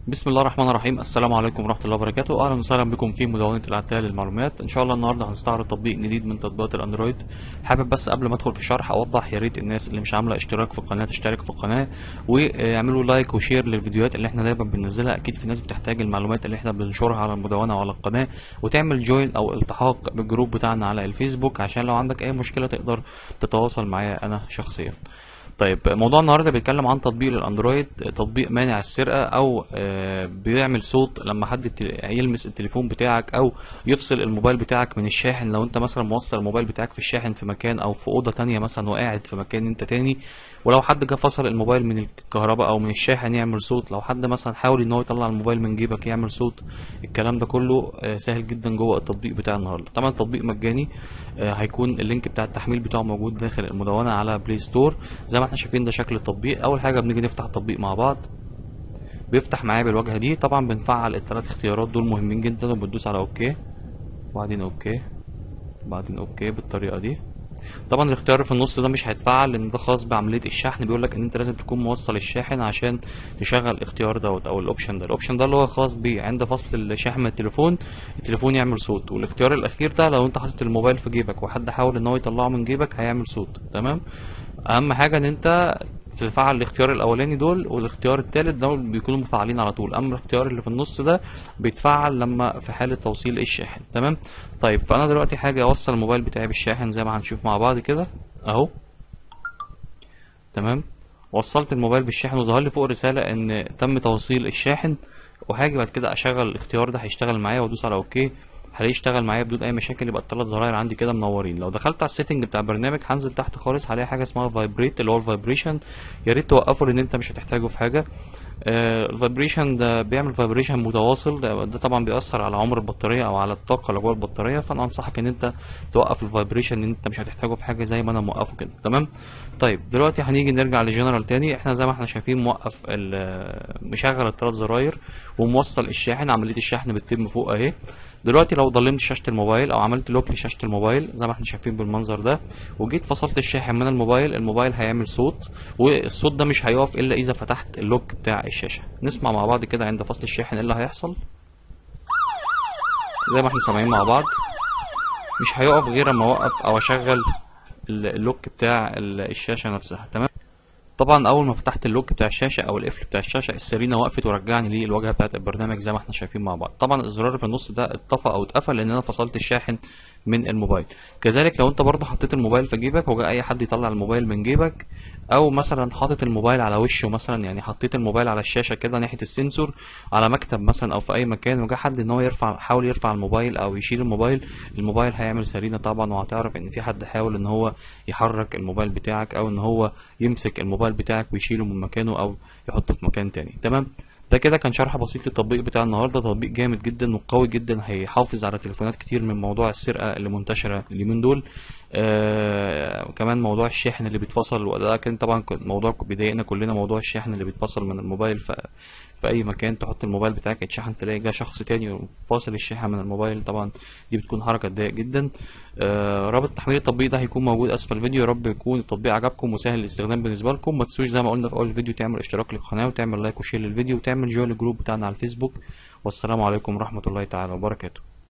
بسم الله الرحمن الرحيم السلام عليكم ورحمه الله وبركاته اهلا وسهلا بكم في مدونه العتال للمعلومات ان شاء الله النهارده هنستعرض تطبيق جديد من تطبيقات الاندرويد حابب بس قبل ما ادخل في الشرح اوضح يا ريت الناس اللي مش عامله اشتراك في القناه تشترك في القناه ويعملوا لايك وشير للفيديوهات اللي احنا دايما بننزلها اكيد في ناس بتحتاج المعلومات اللي احنا بننشرها على المدونه وعلى القناه وتعمل جوين او التحاق بالجروب بتاعنا على الفيسبوك عشان لو عندك اي مشكله تقدر تتواصل معايا انا شخصيا طيب موضوع النهارده بيتكلم عن تطبيق للاندرويد تطبيق مانع السرقه او آه، بيعمل صوت لما حد التل- يلمس التليفون بتاعك او يفصل الموبايل بتاعك من الشاحن لو انت مثلا موصل الموبايل بتاعك في الشاحن في مكان او في اوضه تانية مثلا وقاعد في مكان انت تاني ولو حد جه فصل الموبايل من الكهرباء او من الشاحن يعمل صوت لو حد مثلا حاول ان هو يطلع الموبايل من جيبك يعمل صوت الكلام ده كله آه، سهل جدا جوه التطبيق بتاع النهارده طبعا التطبيق مجاني آه، هيكون اللينك بتاع التحميل بتاعه موجود داخل المدونه على بلاي ستور زي ما احنا شايفين ده شكل التطبيق اول حاجه بنيجي نفتح التطبيق مع بعض بيفتح معايا بالواجهه دي طبعا بنفعل الثلاث اختيارات دول مهمين جدا وبندوس على اوكي وبعدين اوكي وبعدين اوكي بالطريقه دي طبعا الاختيار اللي في النص ده مش هيتفعل لان ده خاص بعمليه الشحن بيقول لك ان انت لازم تكون موصل الشاحن عشان تشغل الاختيار دوت او الاوبشن ده الاوبشن ده اللي هو خاص بيه عند فصل الشحن من التليفون التليفون يعمل صوت والاختيار الاخير ده لو انت حاطط الموبايل في جيبك وحد حاول ان هو يطلعه من جيبك هيعمل صوت تمام اهم حاجه ان انت تفعل الاختيار الاولاني دول والاختيار الثالث دول بيكونوا مفعلين على طول اما الاختيار اللي في النص ده بيتفعل لما في حاله توصيل الشاحن تمام طيب فانا دلوقتي حاجه اوصل الموبايل بتاعي بالشاحن زي ما هنشوف مع بعض كده اهو تمام وصلت الموبايل بالشاحن وظهر لي فوق رساله ان تم توصيل الشاحن وهاجي بعد كده اشغل الاختيار ده هيشتغل معايا وادوس على اوكي هلاقيه اشتغل معايا بدون اي مشاكل يبقى الثلاث زراير عندي كده منورين لو دخلت على السيتنج بتاع البرنامج هنزل تحت خالص هلاقي حاجه اسمها فايبريت اللي هو الفايبريشن يا ريت توقفه لان انت مش هتحتاجه في حاجه آه الفايبريشن ده بيعمل فايبريشن متواصل ده, ده طبعا بيأثر على عمر البطاريه او على الطاقه اللي جوه البطاريه فانا انصحك ان انت توقف الفايبريشن ان انت مش هتحتاجه في حاجه زي ما انا موقفه كده تمام طيب دلوقتي هنيجي نرجع لجنرال تاني احنا زي ما احنا شايفين موقف ال- مشغل الثلاث زراير وموصل الشاحن عمليه الشحن بتتم فوق اهي دلوقتي لو ضلمت شاشه الموبايل او عملت لوك لشاشه الموبايل زي ما احنا شايفين بالمنظر ده وجيت فصلت الشاحن من الموبايل الموبايل هيعمل صوت والصوت ده مش هيقف الا اذا فتحت اللوك بتاع الشاشه نسمع مع بعض كده عند فصل الشاحن ايه اللي هيحصل زي ما احنا سامعين مع بعض مش هيقف غير اما اوقف او اشغل ال- اللوك بتاع ال- الشاشه نفسها تمام طبعا اول ما فتحت اللوك بتاع الشاشه او القفل بتاع الشاشه السيرينا وقفت ورجعني للواجهه بتاعت البرنامج زي ما احنا شايفين مع بعض طبعا الزرار اللي في النص ده اتطفى او اتقفل لان انا فصلت الشاحن من الموبايل كذلك لو انت برضه حطيت الموبايل في جيبك وجاء اي حد يطلع الموبايل من جيبك او مثلا حاطط الموبايل على وشه مثلا يعني حطيت الموبايل على الشاشه كده ناحيه السنسور على مكتب مثلا او في اي مكان وجا حد ان هو يرفع حاول يرفع الموبايل او يشيل الموبايل الموبايل هيعمل سرينه طبعا وهتعرف ان في حد حاول ان هو يحرك الموبايل بتاعك او ان هو يمسك الموبايل بتاعك ويشيله من مكانه او يحطه في مكان تاني تمام ده كده كان شرح بسيط للتطبيق بتاع النهارده تطبيق جامد جدا وقوي جدا هيحافظ على تليفونات كتير من موضوع السرقه اللي منتشره اليومين دول آه كمان موضوع الشاحن اللي بيتفصل وده كان طبعا كان موضوع بيضايقنا كلنا موضوع الشاحن اللي بيتفصل من الموبايل ف في اي مكان تحط الموبايل بتاعك يتشحن تلاقي جه شخص تاني فاصل الشاحن من الموبايل طبعا دي بتكون حركه تضايق جدا آه رابط تحميل التطبيق ده هيكون موجود اسفل الفيديو يا رب يكون التطبيق عجبكم وسهل الاستخدام بالنسبه لكم ما تنسوش زي ما قلنا في اول الفيديو تعمل اشتراك للقناه وتعمل لايك وشير للفيديو وتعمل جوين الجروب بتاعنا على الفيسبوك والسلام عليكم ورحمه الله تعالى وبركاته